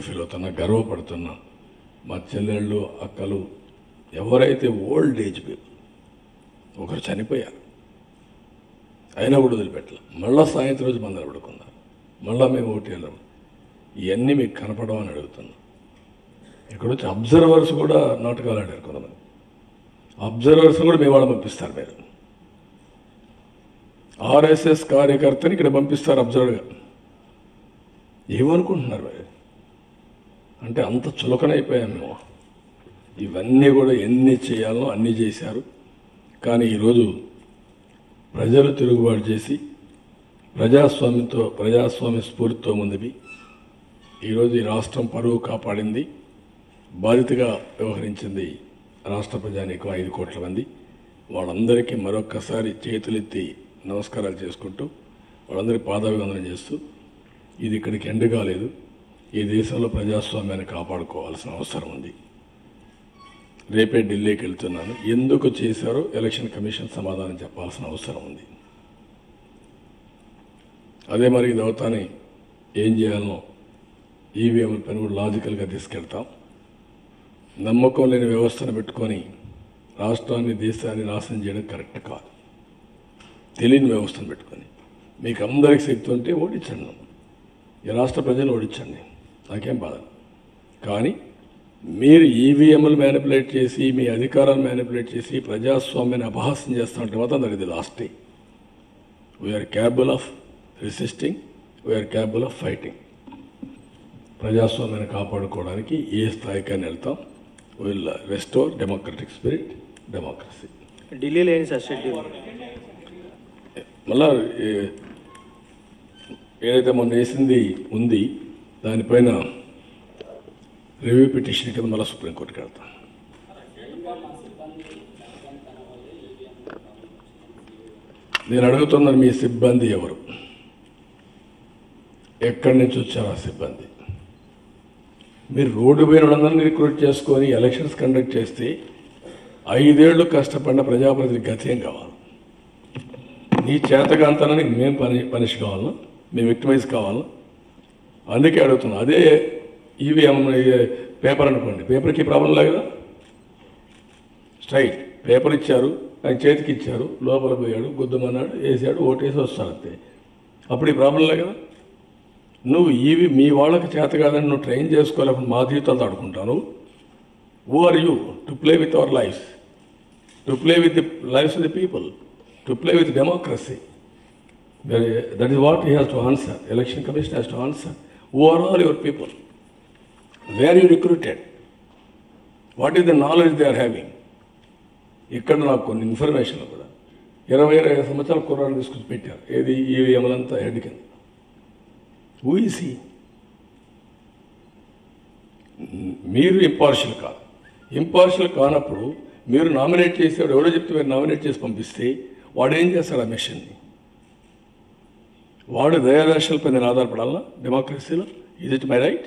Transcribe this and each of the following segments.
Feel అవుతున్నా గర్వపడుతున్నా మా చెల్లెళ్ళు అక్కలు ఎవరైతే ఓల్డ్ ఏజ్ పీపుల్ ఒకరు చనిపోయారు అయినా కూడా వదిలిపెట్టలే మళ్ళా సాయంత్రం రోజు మందర పడుకున్నారు మళ్ళా మేము ఓటు వెళ్ళాము ఇవన్నీ మీకు కనపడమని అడుగుతున్నాం ఇక్కడ వచ్చి అబ్జర్వర్స్ కూడా నాటకాలు ఆడారు కొంతమంది అబ్జర్వర్స్ కూడా మీ వాళ్ళు పంపిస్తారు మీరు ఆర్ఎస్ఎస్ కార్యకర్తని ఇక్కడ పంపిస్తారు అబ్జర్వర్గా ఏమనుకుంటున్నారు మీరు అంటే అంత చులకనైపోయాం మేము ఇవన్నీ కూడా ఎన్ని చేయాలో అన్నీ చేశారు కానీ ఈరోజు ప్రజలు తిరుగుబాటు చేసి ప్రజాస్వామ్యంతో ప్రజాస్వామ్య స్ఫూర్తితో ముందువి ఈరోజు ఈ రాష్ట్రం పరువు కాపాడింది బాధితగా వ్యవహరించింది రాష్ట్ర ప్రజానీకం ఐదు కోట్ల మంది వాళ్ళందరికీ మరొక్కసారి చేతులెత్తి నమస్కారాలు చేసుకుంటూ వాళ్ళందరి పాదాభివందనం చేస్తూ ఇది ఇక్కడికి ఎండ్ కాలేదు ఈ దేశంలో ప్రజాస్వామ్యాన్ని కాపాడుకోవాల్సిన అవసరం ఉంది రేపే ఢిల్లీకి వెళ్తున్నాను ఎందుకు చేశారో ఎలక్షన్ కమిషన్ సమాధానం చెప్పాల్సిన అవసరం ఉంది అదే మరి ఇది అవుతానే ఏం చేయాలనో ఈవీఎం పని కూడా లాజికల్గా తీసుకెళ్తాం నమ్మకం లేని వ్యవస్థను పెట్టుకొని రాష్ట్రాన్ని దేశాన్ని నాశనం చేయడం కరెక్ట్ కాదు తెలియని వ్యవస్థను పెట్టుకొని మీకు అందరికి శక్తి ఉంటే ఓడించండి నన్ను. ఈ రాష్ట్ర ప్రజలు ఓడించండి నాకేం బాధ లేదు. కానీ మీరు ఈవీఎంలు మ్యానిపులేట్ చేసి మీ అధికారాలు మ్యానిపులేట్ చేసి ప్రజాస్వామ్యాన్ని అపహాస్యం చేస్తున్నట్టు మాత్రం దట్ ఇది last day we are capable of resisting we are capable of fighting ప్రజాస్వామ్యాన్ని కాపాడుకోవడానికి ఏ స్థాయికైనా వెళ్తాం will restore democratic spirit democracy ఢిల్లీలో ఏంటి సార్ షెడ్యూల్ మళ్ళా ఏ- ఏదైతే మొన్న వేసింది ఉంది దానిపైన రివ్యూ పిటిషన్ కింద మళ్ళీ సుప్రీంకోర్టుకి వెళ్తాం నేను అడుగుతున్నాను మీ సిబ్బంది ఎవరు ఎక్కడి నుంచి వచ్చారు ఆ సిబ్బంది మీరు రోడ్డు పైన వాళ్ళందరినీ రిక్రూట్ చేసుకొని ఎలక్షన్స్ కండక్ట్ చేస్తే ఐదేళ్లు కష్టపడిన ప్రజాప్రతినిధి గతి ఏం కావాలి నీ చేతకాంతనానికి మేము పని పనిష్ కావాలా మేము విక్టిమైజ్ కావాలా అందుకే అడుగుతున్నాం అదే ఈవీఎం పేపర్ అనుకోండి పేపర్కి ప్రాబ్లం లేదు కదా స్ట్రైట్ పేపర్ ఇచ్చారు ఆయన చేతికి ఇచ్చారు లోపల పోయాడు గుద్దమన్నాడు వేసాడు ఓటేసి వస్తాడు అంతే అప్పుడు ఈ ప్రాబ్లం లేదు కదా నువ్వు ఇవి మీ వాళ్ళకి చేత కాదని నువ్వు ట్రైన్ చేసుకోలేకుండా మా జీవితాలతో ఆడుకుంటాను who are you to play with our life to play with the lives of the people to play with democracy that is what he has to answer election commission has to answer who are all your people where you recruited what is the knowledge they are having ఇక్కడ నాకు కొన్ని information కూడా ఇరవై ఇరవై ఐదు సంవత్సరాల కుర్రాడు తీసుకొచ్చి పెట్టారు ఏది ఈవీఎంలంతా హెడ్ కింద హూ ఈస్ హీ మీరు ఇంపార్షియల్ కాదు ఇంపార్షియల్ కానప్పుడు మీరు నామినేట్ చేసేవాడు ఎవడో చెప్తే మీరు నామినేట్ చేసి పంపిస్తే వాడు ఏం చేస్తాడు ఆ మిషన్ని వాడు దయాదర్శలపై నేను ఆధారపడాలా డెమోక్రసీలో ఇది ఇట్ మై రైట్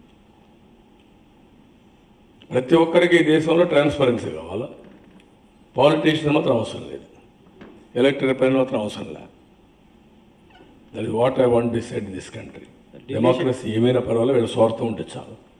ప్రతి ఒక్కరికి ఈ దేశంలో ట్రాన్స్పరెన్సీ కావాలా పాలిటీషియన్ మాత్రం అవసరం లేదు ఎలక్టెడ్ పైన మాత్రం అవసరం లేదు that is what I want decide in this country democracy ఏమైనా పర్వాలేదు వీళ్ళ స్వార్థం ఉంటే చాలు